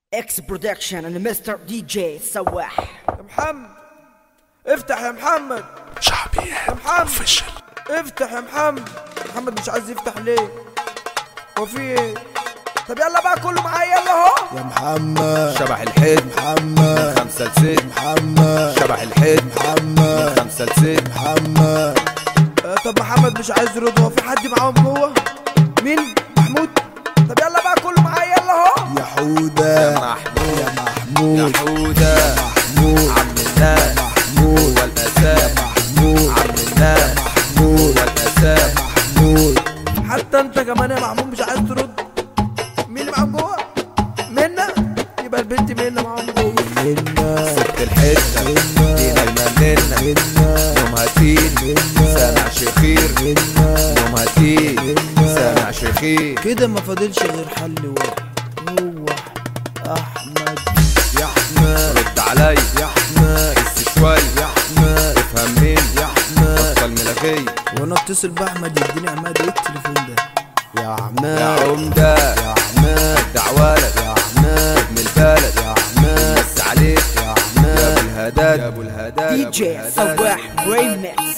اكس برودكشن انا مستر دي جي سواح يا محمد افتح يا محمد شعبي يا محمد اوفيشال افتح يا محمد محمد مش عايز يفتح ليه هو في ايه طب يلا بقى كله معايا يلا اهو يا محمد شبح الحيد محمد خمسة لست محمد شبح الحيد محمد خمسة لست محمد آه طب محمد مش عايز يرد هو في حد معاهم جوه مين محمود طب يلا بقى كله معايا يلا اهو يا حودة يا محمود يا محمود يا حودة محمود عم الناس محمود والأساس محمود عم الناس محمود والأساس محمود حتى انت كمان يا محمود مش عايز ترد مين اللي معاهم جوه منى يبقى البنت منى معاهم جوه منا ست الحتة دي نايمة منا منا يومها تين سامع شخير منا يومها تين سامع شخير كده ما فاضلش غير حل واحد هو احمد يا احمد رد علي يا احمد بس شوي يا احمد افهم مين يا احمد بطل ملغي وانا اتصل باحمد يديني عماد ايه التليفون ده يا يا عماد عمدة يا عماد دعوالك يا عماد ابن البلد يا عماد بس عليك يا يا عماد ابو الهداد يا ابو الهداد دي جي سواح ريمكس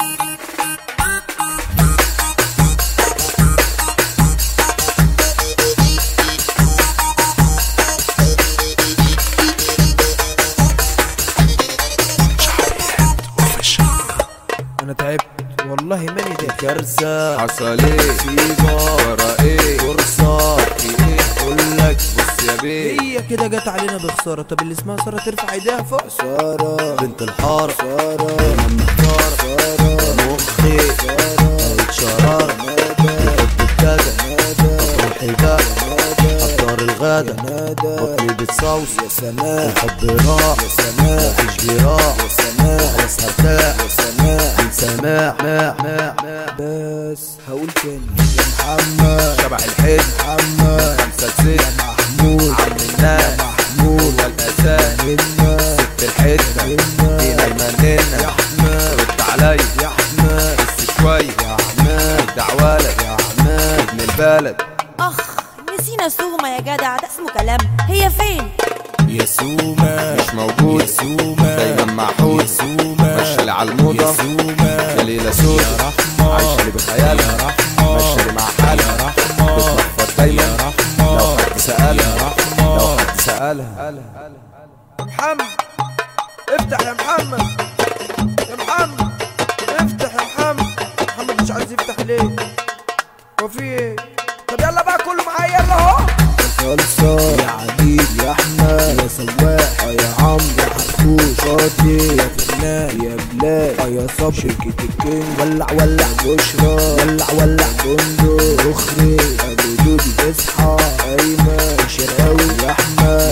انا تعبت والله ماني ده كارثه حصل ايه مصيبه ورا ايه فرصه في ايه اقول لك بص يا بيه هي كده جت علينا بخساره طب اللي اسمها ساره ترفع ايديها فوق ساره بنت الحاره ساره ساره ساره مخي ساره شراره بحب الكذا روحي بقى حضر الغدا بطني بتصوص يا سماء الحب راح يا سماء مفيش جراح يا سماء خلاص هرتاح يا سماء من سماع ماع ماع ماع بس هقول تاني يا محمد شبح الحيد محمد خمسة لست محمود عم الناس محمود والأساس منا ست الحتة منا دي نايمة منا يا احمد رد علي يا احمد بس شوي يا عماد دعوالك يا عماد ابن البلد اخ نسينا سوما يا جدع ده اسمه كلام هي فين يا سوما مش موجود سوما دايما معحود سوما ماشي على الموضة سوما يا ليلة سودة يا رحمة عايشة لي بخيالها يا رحمة ماشية لي مع حالها يا رحمة بتنفض دايما يا رحمة لو حد سألها يا رحمة لو حد سألها يا محمد افتح يا محمد يا محمد افتح يا محمد محمد مش عايز يفتح ليه هو في ايه طب يلا بقى كله معايا يلا اهو صلصة يا عديد يا احمد يا سواح يا عمرو يا حرفوش شاطي يا فنان يا بلال يا صبر شركة الكينج ولع ولع بشرى ولع ولع بندق اخري ابو دودي اصحى ايمن شراوي يا احمد